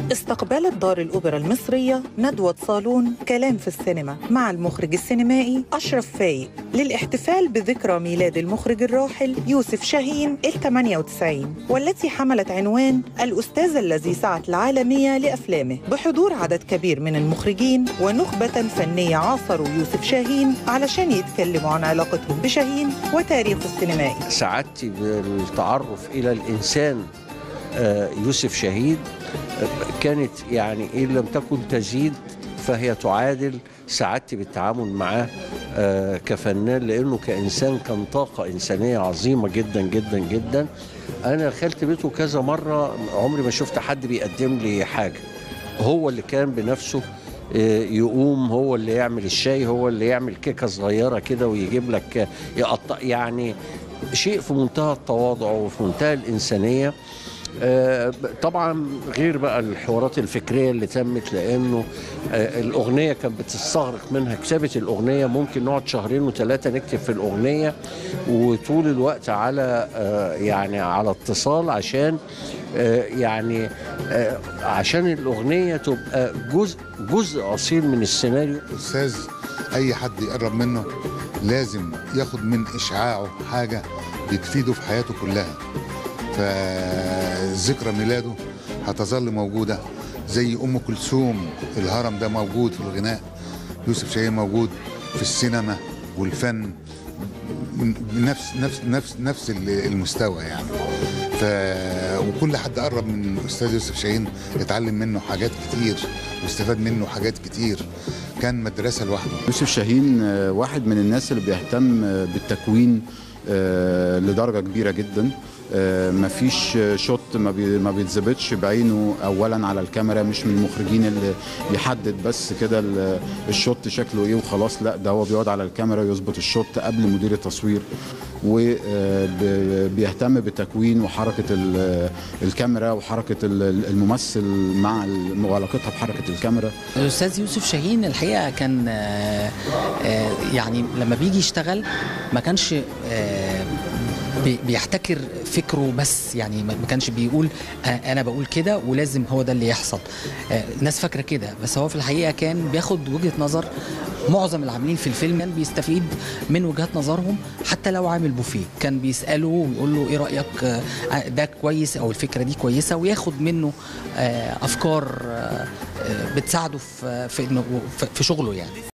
استقبلت دار الأوبرا المصرية ندوة صالون كلام في السينما مع المخرج السينمائي أشرف فايق للاحتفال بذكرى ميلاد المخرج الراحل يوسف شاهين ال 98 والتي حملت عنوان الأستاذ الذي سعت العالمية لأفلامه بحضور عدد كبير من المخرجين ونخبة فنية عاصروا يوسف شاهين علشان يتكلموا عن علاقتهم بشاهين وتاريخه السينمائي سعادتي بالتعرف إلى الإنسان آه، يوسف شهيد آه، كانت يعني إن لم تكن تزيد فهي تعادل سعادتي بالتعامل معاه آه، كفنان لأنه كإنسان كان طاقة إنسانية عظيمة جدا جدا جدا أنا دخلت بيته كذا مرة عمري ما شفت حد بيقدم لي حاجة هو اللي كان بنفسه آه، يقوم هو اللي يعمل الشاي هو اللي يعمل كيكة صغيرة كده ويجيب لك آه، يقطع يعني شيء في منتهى التواضع وفي منتهى الإنسانية آه، طبعا غير بقى الحوارات الفكريه اللي تمت لانه آه، الاغنيه كانت بتستغرق منها كتابه الاغنيه ممكن نقعد شهرين وثلاثه نكتب في الاغنيه وطول الوقت على آه، يعني على اتصال عشان آه، يعني آه، عشان الاغنيه تبقى جزء جزء اصيل من السيناريو استاذ اي حد يقرب منه لازم ياخد من اشعاعه حاجه بتفيده في حياته كلها فذكرى ميلاده هتظل موجوده زي ام كلثوم الهرم ده موجود في الغناء يوسف شاهين موجود في السينما والفن من من نفس نفس نفس نفس المستوى يعني ف وكل حد قرب من الاستاذ يوسف شاهين اتعلم منه حاجات كتير واستفاد منه حاجات كتير كان مدرسه لوحده يوسف شاهين آه، واحد من الناس اللي بيهتم آه، بالتكوين آه، لدرجه كبيره جدا آه، مفيش آه، شوت ما بي- ما بيتظبطش بعينه اولا على الكاميرا مش من المخرجين اللي يحدد بس كده ال- الشوت شكله ايه وخلاص لا ده هو بيقعد على الكاميرا يظبط الشوت قبل مدير التصوير وبيهتم بالتكوين وحركه ال- الكاميرا وحركه ال- الممثل مع ال- وعلاقتها بحركه الكاميرا الاستاذ يوسف شاهين الحقيقه كان آه، آه، يعني لما بيجي يشتغل ما كانش آه، بي- بيحتكر فكره بس يعني ما ما كانش بيقول آه، انا بقول كده ولازم هو ده اللي يحصل آه، الناس فاكره كده بس هو في الحقيقه كان بياخد وجهه نظر معظم العاملين في الفيلم كان بيستفيد من وجهات نظرهم حتى لو عامل بوفيه كان بيساله ويقول له ايه رايك آه، ده كويس او الفكره دي كويسه وياخد منه آه، افكار آه، آه، بتساعده في في إنه- في- في شغله يعني